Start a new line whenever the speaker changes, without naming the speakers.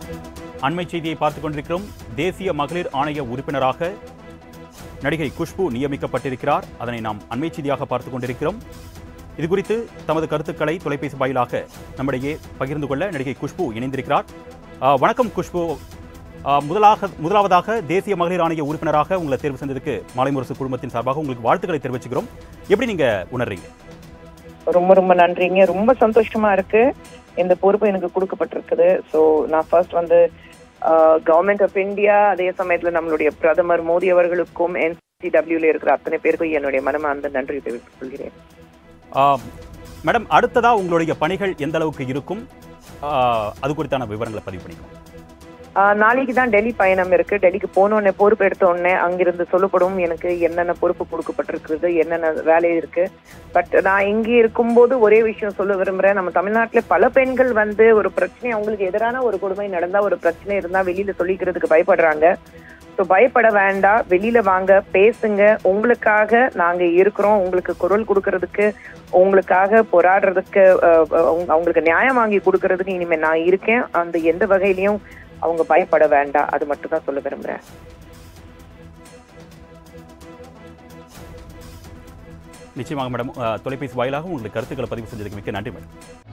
அண்மை செய்தியை பார்த்துக் கொண்டிருக்கிறோம் தேசிய மகளிர் ஆணைய உறுப்பினராக நடிகை குஷ்பு நியமிக்கப்பட்டிருக்கிறார் அதனை நாம் அண்மை செய்தியாக பார்த்துக் கொண்டிருக்கிறோம் இது குறித்து தமது கருத்துக்களை தொலைபேசி வாயிலாக நம்மிடையே பகிர்ந்து கொள்ள நடிகை குஷ்பு இணைந்திருக்கிறார் ஆ, வணக்கம் குஷ்பு ஆ, முதலாக முதலாவதாக தேசிய மகளிர் ஆணைய உறுப்பினராக உங்களை தேர்வு செஞ்சதுக்கு மாலை முரசு குழுமத்தின் சார்பாக உங்களுக்கு வாழ்த்துக்களை தெரிவிச்சுக்கிறோம் எப்படி நீங்க உணர்றீங்க
ரொம்ப ரொம்ப நன்றிங்க ரொம்ப சந்தோஷமா இருக்கு இந்த பொறுப்பு எனக்கு கொடுக்கப்பட்டிருக்குது ஸோ நான் ஃபர்ஸ்ட் வந்து கவர்மெண்ட் ஆஃப் இந்தியா அதே சமயத்துல நம்மளுடைய பிரதமர் மோடி அவர்களுக்கும் என்சிடபிள்யூல இருக்கிற அத்தனை பேருக்கும் என்னுடைய மனமார்ந்த நன்றி தெரிவித்துக் கொள்கிறேன்
ஆ, மேடம் அடுத்ததா உங்களுடைய பணிகள் எந்த அளவுக்கு இருக்கும் ஆ, அது குறித்தான விவரங்களை பதிவு பண்ணிக்கோங்க
ஆஹ் நாளைக்கு தான் டெல்லி பயணம் இருக்கு டெல்லிக்கு போனோடனே பொறுப்பு எடுத்த உடனே அங்கிருந்து சொல்லப்படும் எனக்கு என்னென்ன பொறுப்பு கொடுக்கப்பட்டிருக்கிறது என்னென்ன வேலை இருக்கு பட் நான் இங்கே இருக்கும்போது ஒரே விஷயம் சொல்ல விரும்புறேன் நம்ம தமிழ்நாட்டுல பல பெண்கள் வந்து ஒரு பிரச்சனை அவங்களுக்கு எதிரான ஒரு கொடுமை நடந்தா ஒரு பிரச்சனை இருந்தா வெளியில சொல்லிக்கிறதுக்கு பயப்படுறாங்க ஸோ பயப்பட வேண்டாம் வெளியில வாங்க பேசுங்க உங்களுக்காக நாங்க இருக்கிறோம் உங்களுக்கு குரல் கொடுக்கறதுக்கு உங்களுக்காக போராடுறதுக்கு அஹ், அஹ், அவங்க- அவங்களுக்கு நியாயம் வாங்கி கொடுக்கறதுக்கு இனிமே நான் இருக்கேன் அந்த எந்த வகையிலயும் அவங்க பயப்பட வேண்டாம் அது மட்டும் தான் சொல்ல விரும்புறேன்
நிச்சயமாக மேடம் ஆ, தொலைபேசி வாயிலாக உங்களுக்கு கருத்துக்களை பதிவு செஞ்சதுக்கு மிக்க நன்றி மேடம்